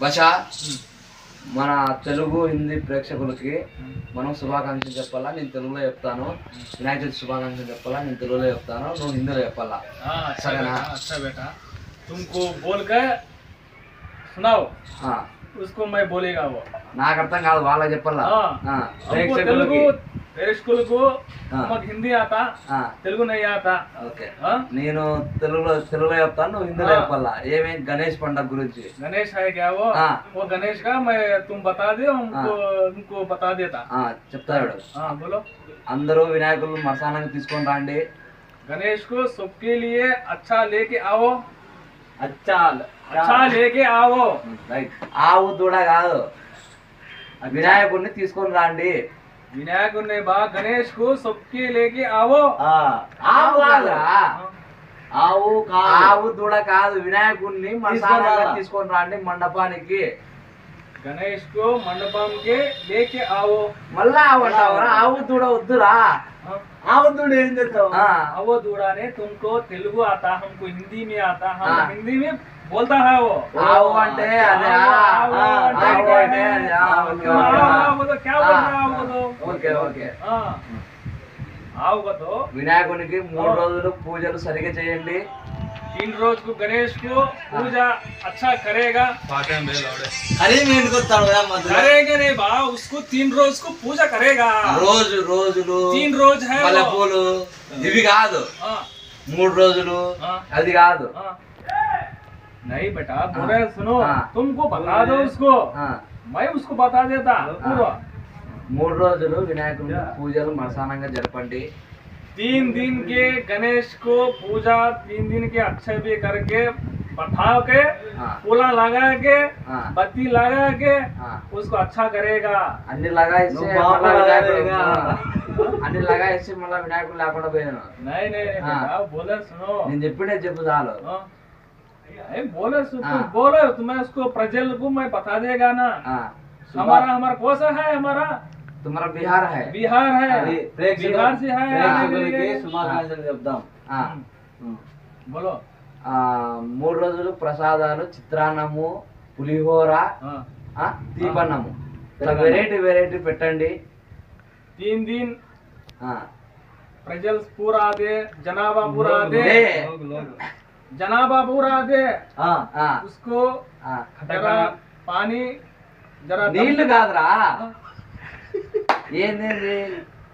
భాష మన తెలుగు హిందీ ప్రేక్షకులకి మనం శుభాకాంక్షలు చెప్పాలా నేను తెలుగులో చెప్తాను వినాయక చవితి శుభాకాంక్షలు చెప్పాలా నేను తెలుగులో చెప్తాను నువ్వు హిందీలో చెప్పాలా हाँ अच्छा सगना। बेटा अच्छा बेटा तुमको बोल के सुनाओ ఆ, उसको मैं बोलेगा वो నాకు అర్థం కాదు వాళ్ళకి చెప్పాలా हाँ ఆ, हमको ప్రేక్షకులకి तेलुगु मेरे स्कूल को हाँ। हमको हिंदी आता ఆ, तेलुगु नहीं आता ఓకే हाँ నేను తెలుగులో తెలుగులో చెప్తాను నువ్వు హిందీలో ఆ. చెప్పాలా ఏమేం గణేష్ పండగ గురించి गणेश है क्या वो हाँ। वो गणेश का मैं तुम बता दे हमको तुमको बता देता ఆ, చెప్తాడు हाँ बोलो అందరూ వినాయకులు మసానాన్ని తీసుకొని రండి गणेश को सबके लिए अच्छा लेके आओ अच्छा अच्छा लेके आओ రైట్ ఆవు దూడ కాదు వినాయకుడిని తీసుకొని రండి विनायक ने बा गणेश को सबके लेके आओ हाँ ఆవు కాదురా ఆవు కాదు ఆవు దూడ కాదు వినాయకుడిని మసానాగా రా. తీసుకొని రండి మండపానికి गणेश को मंडपम के लेके आओ మళ్ళా ఆవు అంటావురా ఆవు దూడ వద్దురా हाँ। ఆవు దూడు ఏం చేస్తావు ఆ, वो दूरा ने तुमको तेलुगु आता हमको हिंदी में आता हम हाँ। हिंदी में बोलता है वो ఆవు అంటే అదే ఆ, ఆవు ఆ, అంటే ఆవు क्या అంటే है? అదే, ఆ, ఓకే, हाँ, ఓకే. हाँ, बोलो क्या बोल रहा है आपको तो ఓకే ఓకే हाँ आओ तो వినాయకునికి మూడు రోజులు పూజలు సరిగా చేయండి तीन रोज को गणेश को पूजा अच्छा करेगा అరే మీ ఇంటికి వస్తాడు కదా మధ్యలో करेगा नहीं बा उसको तीन रोज को पूजा करेगा రోజు రోజులు तीन रोज है वो। మల్లెపూలు ఇవి కాదు हाँ మూడు రోజులు हाँ అది కాదు हाँ। नहीं बेटा बोले सुनो हाँ। तुमको बता दो उसको ఆ, मैं उसको बता देता पूरा మూడు రోజులు వినాయకుడి పూజలు మసానంగా జరపండి तीन दिन के गणेश को पूजा तीन दिन के अक्षय भी करके बता के हाँ। फूला लगा के हाँ। बत्ती लगा के हाँ। उसको अच्छा करेगा అన్ని లగాయిస్తే నువ్వు బాగా మళ్ళా వినాయకుడు లగాయిగా. ఆ, అన్ని లగాయిస్తే మళ్ళీ వినాయకుడు లేకుండా పోయాను नहीं नहीं नहीं हाँ। बेटा बोले सुनो నేను చెప్పినే చెప్పు చాలు हाँ। नहीं बोले सुनो हाँ। बोले तुम्हें उसको प्रजल को मैं बता देगा ना ఆ, हमारा हमारा कौन सा है हमारा తుమరా బిహార్ హై बिहार है అది ప్రేక్షకులు- बिहार से है ప్రేక్షకులకి శుభాకాంక్షలు చెప్దాం ఆ, बोलो ఆ, మూడు రోజులు ప్రసాదాలు చిత్రాన్నము పులిహోర हाँ ఆ, తీపన్నము ఇట్లా వెరైటీ వెరైటీ పెట్టండి तीन दिन ఆ, प्रजल पूरा दे जनाबा पूरा दे दे। जनाबा पूरा दे ఆ, ఆ, उसको ఆ. जरा पानी जरा दम- నీళ్లు కాదురా ఏంది